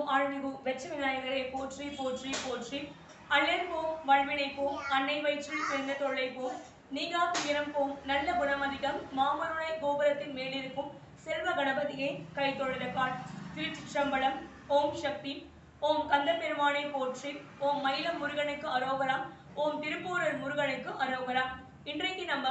ஓம் அருள்மிகு வெச்ச விநாயகரை போற்றி போற்றி போற்றி அள்ளல் போம் வல்வினை போம் அன்னை வயிற்றில் பிறந்த தொல்லை போம் நீங்கா துயரம் போம் நல்ல குணமதிகம் மாமருணை கோபுரத்தின் மேலிருக்கும் செல்வ கணபதியை கை தொழுத காட் திருச்சிற்றம்பலம் ஓம் சக்தி ஓம் கந்த பெருமானை போற்றி ஓம் மயிலம் முருகனுக்கு அரோகரா ஓம் திருப்பூரர் முருகனுக்கு அரோகரா இன்றைக்கு நம்ம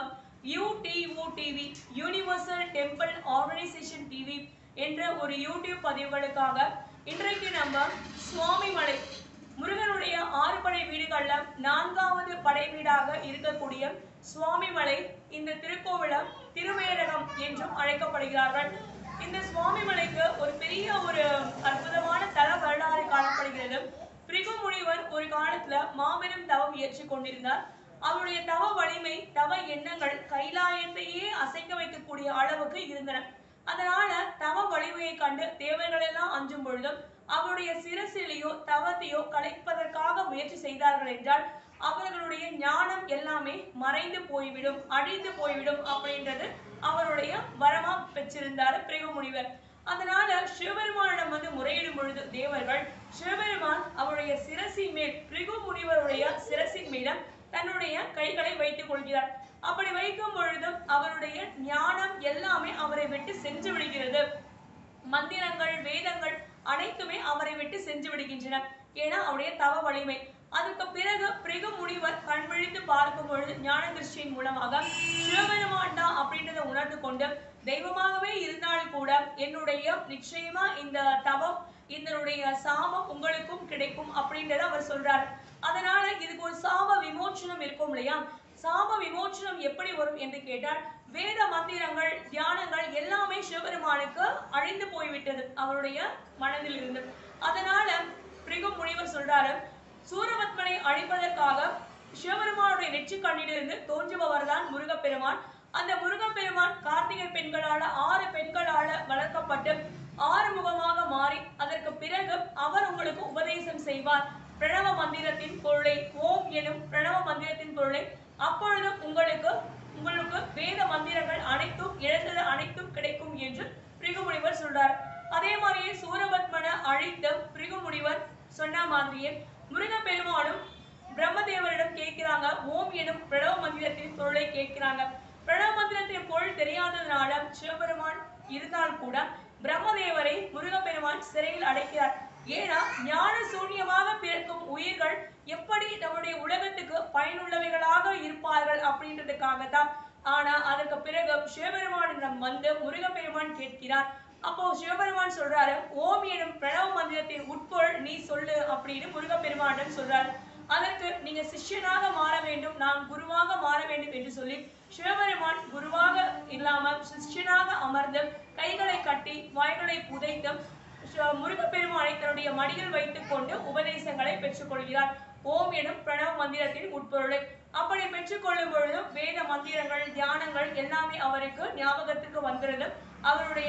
UTO TV universal temple organisation TV என்ற ஒரு யூடியூப் பதிவுகளுக்காக இன்றைக்கு நம்ம சுவாமிமலை முருகனுடைய ஆறு படை வீடுகள்ல நான்காவது படை வீடாக இருக்கக்கூடிய சுவாமிமலை இந்த திருக்கோவிலம் திருவேரகம் என்றும் அழைக்கப்படுகிறார்கள் இந்த சுவாமிமலைக்கு ஒரு பெரிய ஒரு அற்புதமான தல வரலாறு காணப்படுகிறது பிரிகு முனிவர் ஒரு காலத்துல மாபெரும் தவம் இயற்றிக் கொண்டிருந்தார் அவருடைய தவ வலிமை தவ எண்ணங்கள் கைலாயத்தையே அசைக்க வைக்கக்கூடிய அளவுக்கு இருந்தன அதனால தவ வலிமையை கண்டு தேவர்கள் எல்லாம் அஞ்சும் பொழுதும் அவருடைய சிரசிலையோ தவத்தையோ கலைப்பதற்காக முயற்சி செய்தார்கள் என்றால் அவர்களுடைய ஞானம் எல்லாமே மறைந்து போய்விடும் அழிந்து போய்விடும் அப்படின்றது அவருடைய வரமா பெற்றிருந்தார் பிரிவு முனிவர் அதனால சிவபெருமானிடம் வந்து முறையிடும் பொழுது தேவர்கள் சிவபெருமான் அவருடைய சிரசின் மேல் பிரிகு முனிவருடைய சிரசின் மீது தன்னுடைய கைகளை வைத்துக் கொள்கிறார் அப்படி வைக்கும் பொழுதும் அவருடைய ஞானம் எல்லாமே அவரை விட்டு சென்று விடுகிறது மந்திரங்கள் வேதங்கள் அனைத்துமே அவரை விட்டு சென்று விடுகின்றன ஏன்னா அவருடைய தவ வலிமை அதுக்கு பிறகு பிரிகு முனிவர் கண் விழித்து பார்க்கும் பொழுது ஞான திருஷ்டியின் மூலமாக சிவபெருமான் தான் அப்படின்றத உணர்ந்து கொண்டு தெய்வமாகவே இருந்தாலும் கூட என்னுடைய நிச்சயமா இந்த தவம் இதனுடைய சாபம் உங்களுக்கும் கிடைக்கும் அப்படின்றத அவர் சொல்றார் அதனால இதுக்கு ஒரு சாப விமோச்சனம் இருக்கும் இல்லையா சாப விமோச்சனம் எப்படி வரும் என்று கேட்டால் வேத மந்திரங்கள் தியானங்கள் எல்லாமே சிவபெருமானுக்கு அழிந்து போய்விட்டது அவருடைய மனதில் இருந்து அதனால பிரிகு முனிவர் சொல்றாரு சூரபத்மனை அழிப்பதற்காக சிவபெருமானுடைய நெற்றி கண்ணிலிருந்து தோன்றுபவர் தான் முருகப்பெருமான் அந்த முருகப்பெருமான் கார்த்திகை பெண்களால ஆறு பெண்களால வளர்க்கப்பட்டு ஆறு முகமாக மாறி அதற்கு பிறகு அவர் உங்களுக்கு உபதேசம் செய்வார் பிரணவ மந்திரத்தின் பொருளை ஓம் எனும் பிரணவ மந்திரத்தின் பொருளை அப்பொழுது உங்களுக்கு உங்களுக்கு வேத மந்திரங்கள் அனைத்தும் இழந்தது அனைத்தும் கிடைக்கும் என்று பிரிகுமுனிவர் சொல்றார் அதே மாதிரியே சூரபத்மனை அழித்த பிரிகுமுனிவர் சொன்ன மாதிரியே முருகப்பெருமானும் பிரம்மதேவரிடம் கேட்கிறாங்க ஓம் எனும் பிரணவ மந்திரத்தின் பொருளை கேட்கிறாங்க பிரணவ மந்திரத்தின் பொருள் தெரியாததுனால சிவபெருமான் இருந்தால் கூட பிரம்மதேவரை முருகப்பெருமான் சிறையில் அடைக்கிறார் ஏன்னா ஞான சூன்யமாக பிறக்கும் உயிர்கள் எப்படி நம்முடைய உலகத்துக்கு பயனுள்ளவைகளாக இருப்பார்கள் அப்படின்றதுக்காக தான் ஆனா அதற்கு பிறகு சிவபெருமானிடம் வந்து முருகப்பெருமான் கேட்கிறார் அப்போ சிவபெருமான் சொல்றாரு ஓம் எனும் பிரணவ மந்திரத்தின் உட்பொருள் நீ சொல்லு அப்படின்னு முருகப்பெருமானிடம் சொல்றாரு அதற்கு நீங்க சிஷ்யனாக மாற வேண்டும் நான் குருவாக மாற வேண்டும் என்று சொல்லி சிவபெருமான் குருவாக இல்லாமல் சிஷ்யனாக அமர்ந்து கைகளை கட்டி வாய்களை புதைத்து ச- முருகப்பெருமானை தன்னுடைய மடியில் வைத்துக் கொண்டு உபதேசங்களை பெற்றுக்கொள்கிறார் ஓம் எனும் பிரணவ மந்திரத்தின் உட்பொருளை அப்படி பெற்றுக்கொள்ளும் பொழுது வேத மந்திரங்கள் தியானங்கள் எல்லாமே அவருக்கு ஞாபகத்துக்கு வந்துருது அவருடைய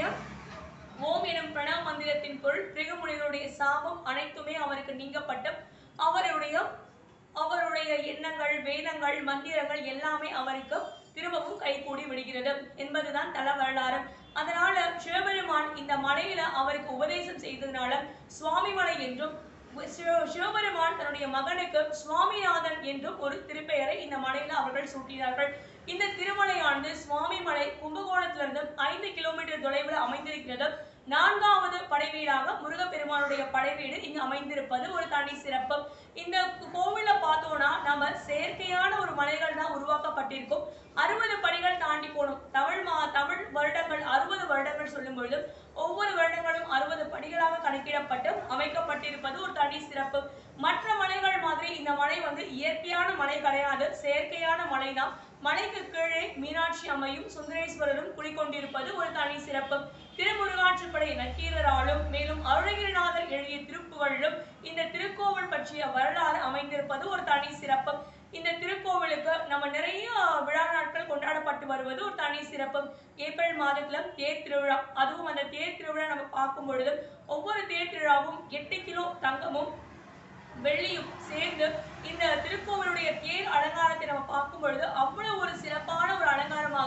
ஓம் எனும் பிரணவ மந்திரத்தின் பொருள் பிரிகுமுனிவருடைய சாபம் அனைத்துமே அவருக்கு நீங்கப்பட்டு அவருடைய அவருடைய எண்ணங்கள் வேதங்கள் மந்திரங்கள் எல்லாமே அவருக்கு திரும்பவும் கைகூடி விடுகிறது என்பதுதான் தல வரலாறு அதனால சிவபெருமான் இந்த மலையில அவருக்கு உபதேசம் செய்ததுனால சுவாமிமலை என்றும் சிவ- சிவபெருமான் தன்னுடைய மகனுக்கு சுவாமிநாதன் என்றும் ஒரு திருப்பெயரை இந்த மலையில அவர்கள் சூட்டினார்கள் இந்த திருமலையானது சுவாமிமலை கும்பகோணத்திலிருந்து ஐந்து கிலோமீட்டர் தொலைவில் அமைந்திருக்கிறது நான்காவது படைவீடாக முருகப்பெருமானுடைய படைவீடு இங்கு அமைந்திருப்பது ஒரு தனி சிறப்பு இந்த கோவில பார்த்தோம்னா நம்ம செயற்கையான ஒரு மலைகள் தான் உருவாக்கப்பட்டிருக்கும் அறுபது படிகள் தாண்டி போகணும் தமிழ் மா தமிழ் வருடங்கள் அறுபது வருடங்கள் சொல்லும் பொழுது ஒவ்வொரு வருடங்களும் அறுபது படிகளாக கணக்கிடப்பட்டு அமைக்கப்பட்டிருப்பது ஒரு தனி சிறப்பு மற்ற மலைகள் மாதிரி இந்த மலை வந்து இயற்கையான மலை கிடையாது செயற்கையான மலை தான் மலைக்கு கீழே மீனாட்சி அம்மையும் சுந்தரேஸ்வரரும் குடிக்கொண்டிருப்பது ஒரு தனி சிறப்பு திருமுருகாற்றுப்படை நக்கீரராலும் மேலும் அருணகிரிநாதர் எழுதிய திருப்புகழிலும் இந்த திருக்கோவில் பற்றிய வரலாறு அமைந்திருப்பது ஒரு தனி சிறப்பு இந்த திருக்கோவிலுக்கு நம்ம நிறைய விழா நாட்கள் கொண்டாடப்பட்டு வருவது ஒரு தனி சிறப்பு ஏப்ரல் மாதத்துல தேர் திருவிழா அதுவும் அந்த தேர் திருவிழா நம்ம பார்க்கும் பொழுது ஒவ்வொரு தேர் திருவிழாவும் எட்டு கிலோ தங்கமும் வெள்ளியும் சேர்ந்து இந்த திருக்கோவிலுடைய தேர் அலங்காரத்தை நம்ம பார்க்கும் பொழுது அவ்வளவு ஒரு சிறப்பான ஒரு அலங்காரமாக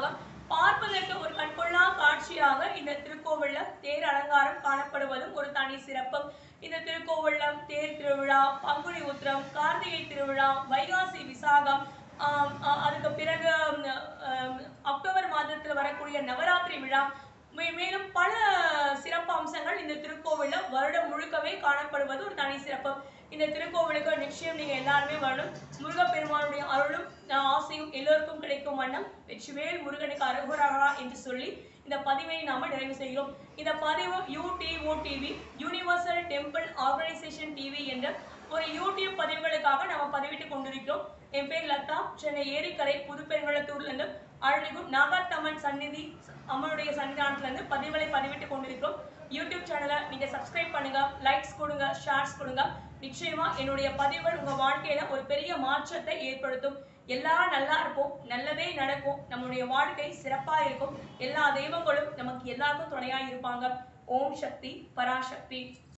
பார்ப்பதற்கு ஒரு கண்கொள்ளா காட்சியாக இந்த திருக்கோவில்ல தேர் அலங்காரம் காணப்படுவதும் ஒரு தனி சிறப்பு இந்த திருக்கோவில்ல தேர் திருவிழா பங்குனி உத்திரம் கார்த்திகை திருவிழா வைகாசி விசாகம் ஆம், அ- அதுக்கு பிறகு ம், அம், அக்டோபர் மாதத்துல வரக்கூடிய நவராத்திரி விழா மே- மேலும் பல சிறப்பு அம்சங்கள் இந்த திருக்கோவில்ல வருடம் முழுக்கவே காணப்படுவது ஒரு தனி சிறப்பு இந்த திருக்கோவிலுக்கு நிச்சயம் நீங்க எல்லாருமே வரணும் முருகப்பெருமானுடைய அருளும் அஹ், ஆசையும் எல்லோருக்கும் கிடைக்கும் வண்ணம் வெற்றிவேல் முருகனுக்கு அருகுரகா என்று சொல்லி இந்த பதிவை நாம நிறைவு செய்கிறோம் இந்த பதிவு UTO TV universal temple organisation TV என்ற ஒரு யூடியூப் பதிவுகளுக்காக நாம பதிவிட்டு கொண்டிருக்கிறோம் என் பேர் லதா சென்னை ஏரிக்கரை புதுப்பெருங்குளத்தூர்ல இருந்து அருள்மிகு நாகாத்தம்மன் சந்நிதி அம்மனுடைய சன்னிதானத்துல இருந்து பதிவுகளை பதிவிட்டு கொண்டிருக்கிறோம் யூடியூப் சேனலை நீங்க சப்ஸ்கிரைப் பண்ணுங்க லைக்ஸ் கொடுங்க ஷேர்ஸ் கொடுங்க நிச்சயமா என்னுடைய பதிவுகள் உங்க வாழ்க்கையில ஒரு பெரிய மாற்றத்தை ஏற்படுத்தும் எல்லாரும் நல்லா இருப்போம் நல்லதே நடக்கும் நம்முடைய வாழ்க்கை சிறப்பா இருக்கும் எல்லா தெய்வங்களும் நமக்கு எல்லாருக்கும் துணையா இருப்பாங்க ஓம் சக்தி பராசக்தி